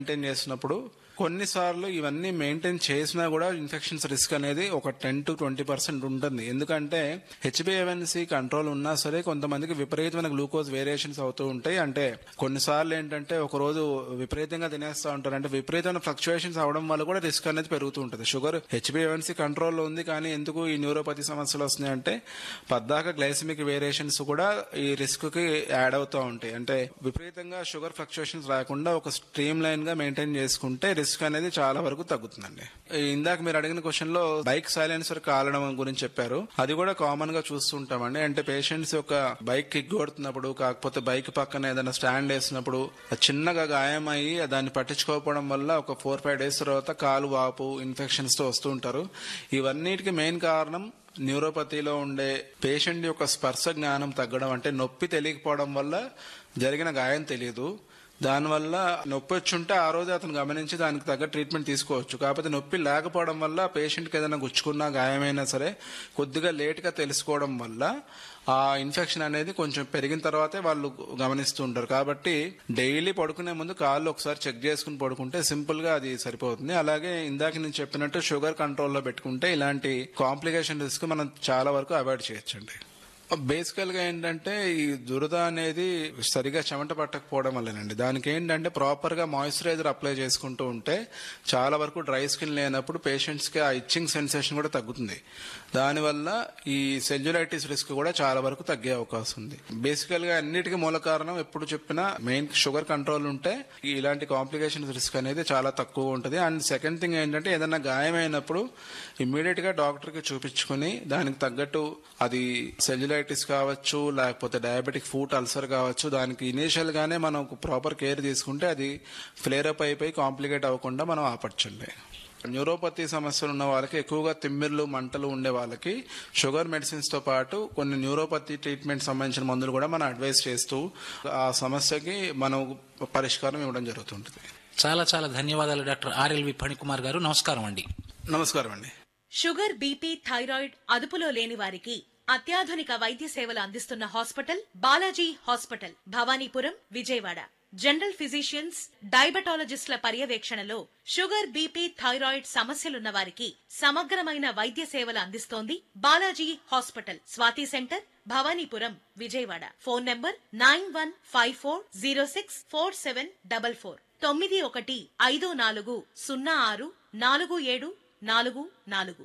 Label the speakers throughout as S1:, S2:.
S1: maintain చేసినప్పుడు కొన్నిసార్లు ఇవన్నీ మెయింటైన్ చేసినా కూడా ఇన్ఫెక్షన్స్ రిస్క్ అనేది ఒక టెన్ టు ట్వంటీ పర్సెంట్ ఉంటుంది ఎందుకంటే హెచ్బిఎవన్సి కంట్రోల్ ఉన్నా సరే కొంతమందికి విపరీతమైన గ్లూకోజ్ వేరియేషన్స్ అవుతూ ఉంటాయి అంటే కొన్నిసార్లు ఏంటంటే ఒక రోజు విపరీతంగా తినేస్తూ ఉంటారు అంటే విపరీతమైన ఫ్లక్చుయేషన్స్ అవడం వల్ల కూడా రిస్క్ అనేది పెరుగుతూ ఉంటుంది షుగర్ హెచ్బిఎవన్సి కంట్రోల్లో ఉంది కానీ ఎందుకు ఈ న్యూరోపతి సమస్యలు వస్తున్నాయంటే పద్దాక గ్లైసమిక్ వేరియేషన్స్ కూడా ఈ రిస్క్ కి యాడ్ అవుతూ ఉంటాయి అంటే విపరీతంగా షుగర్ ఫ్లక్చుయేషన్స్ రాకుండా ఒక స్ట్రీమ్ లైన్ గా మెయింటైన్ చేసుకుంటే రిస్క్ అనేది చాలా వరకు తగ్గుతుందండి ఈ ఇందాక మీరు అడిగిన క్వశ్చన్ లో బైక్ సైలెన్సర్ కాలడం గురించి చెప్పారు అది కూడా కామన్ గా చూస్తుంటామండి అంటే పేషెంట్స్ యొక్క బైక్ కిక్ కొడుతున్నప్పుడు కాకపోతే బైక్ పక్కన ఏదైనా స్టాండ్ వేసినప్పుడు అది చిన్నగా గాయం అయ్యి దాన్ని పట్టించుకోకపోవడం వల్ల ఒక ఫోర్ ఫైవ్ డేస్ తర్వాత కాలు వాపు ఇన్ఫెక్షన్స్ తో వస్తూ ఉంటారు ఇవన్నిటికి మెయిన్ కారణం న్యూరోపతిలో ఉండే పేషెంట్ యొక్క స్పర్శ జ్ఞానం తగ్గడం అంటే నొప్పి తెలియకపోవడం వల్ల జరిగిన గాయం తెలియదు దానివల్ల నొప్పి వచ్చుంటే ఆ రోజు అతను గమనించి దానికి తగ్గ ట్రీట్మెంట్ తీసుకోవచ్చు కాకపోతే నొప్పి లేకపోవడం వల్ల పేషెంట్కి ఏదైనా గుచ్చుకున్నా గాయమైనా సరే కొద్దిగా లేట్గా తెలుసుకోవడం వల్ల ఆ ఇన్ఫెక్షన్ అనేది కొంచెం పెరిగిన తర్వాతే వాళ్ళు గమనిస్తూ ఉంటారు కాబట్టి డైలీ పడుకునే ముందు కాళ్ళు ఒకసారి చెక్ చేసుకుని పడుకుంటే సింపుల్ గా అది సరిపోతుంది అలాగే ఇందాక నేను చెప్పినట్టు షుగర్ కంట్రోల్లో పెట్టుకుంటే ఇలాంటి కాంప్లికేషన్ రిస్క్ మనం చాలా వరకు అవాయిడ్ చేయొచ్చండి బేసికల్ గా ఏంటంటే ఈ దురద అనేది సరిగా చెమట పట్టకపోవడం వల్లనండి దానికి ఏంటంటే ప్రాపర్ గా మాయిశ్చరైజర్ అప్లై చేసుకుంటూ ఉంటే చాలా వరకు డ్రై స్కిన్ లేనప్పుడు పేషెంట్స్ కి ఆ ఇచ్చింగ్ సెన్సేషన్ కూడా తగ్గుతుంది దానివల్ల ఈ సెల్యులైటిస్ రిస్క్ కూడా చాలా వరకు తగ్గే అవకాశం ఉంది బేసికల్ గా అన్నిటికీ మూల కారణం ఎప్పుడు చెప్పినా మెయిన్ షుగర్ కంట్రోల్ ఉంటే ఇలాంటి కాంప్లికేషన్స్ రిస్క్ అనేది చాలా తక్కువ ఉంటుంది అండ్ సెకండ్ థింగ్ ఏంటంటే ఏదైనా గాయమైనప్పుడు ఇమ్మీడియట్ గా డాక్టర్ కి చూపించుకుని దానికి తగ్గట్టు అది సెల్యులైటిస్ కావచ్చు లేకపోతే డయాబెటిక్ ఫుట్ అల్సర్ కావచ్చు దానికి ఇనీషియల్ గానే మనం ప్రాపర్ కేర్ తీసుకుంటే అది ఫ్లేరప్ అయిపోయి కాంప్లికేట్ అవ్వకుండా మనం ఆపచ్చండి న్యూరోపతి సమస్యలు ఉన్న వాళ్ళకి ఎక్కువగా తిమ్మిర్లు మంటలు ఉండే వాళ్ళకి షుగర్ మెడిసిన్స్ తో పాటు కొన్ని న్యూరోపతి ట్రీట్మెంట్ సంబంధించిన మందులు కూడా మనం అడ్వైస్ చేస్తూ ఆ సమస్యకి మనం పరిష్కారం ఇవ్వడం జరుగుతుంటుంది
S2: చాలా చాలా ధన్యవాదాలు డాక్టర్ ఆర్ఎల్వి ఫణికుమార్ గారు నమస్కారం అండి
S1: నమస్కారం అండి
S3: షుగర్ బీపీ థైరాయిడ్ అదుపులో లేని వారికి అత్యాధునిక వైద్య సేవలు అందిస్తున్న hospital Balaji hospital Bhavanipuram Vijayawada general physicians డయాబెటాలజిస్టుల పర్యవేక్షణలో షుగర్ బీపీ థైరాయిడ్ సమస్యలున్న వారికి సమగ్రమైన వైద్య సేవలు అందిస్తోంది Balaji hospital Swathi centre Bhavanipuram Vijayawada phone number nine one five four zero six four seven double four తొమ్మిది ఒకటి ఐదు నాలుగు సున్నా ఆరు నాలుగు ఏడు నాలుగు నాలుగు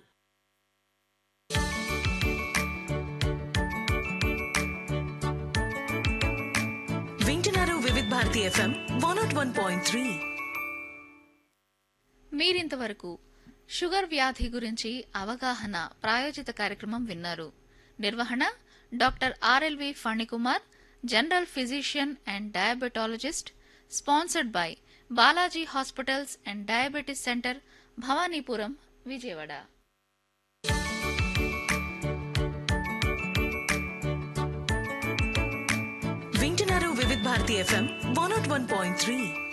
S4: వింటున్నారు Vividh Bharati FM one nought one point three
S5: మీరింతవరకు షుగర్ వ్యాధి గురించి అవగాహన ప్రాయోజిత కార్యక్రమం విన్నారు నిర్వహణ doctor RLV Phanikumar general physician and diabetologist sponsored by Balaji hospitals and diabetes centre Bhavanipuram Vijayawada
S4: వింటున్నారు Vividh Bharati FM one nought one point three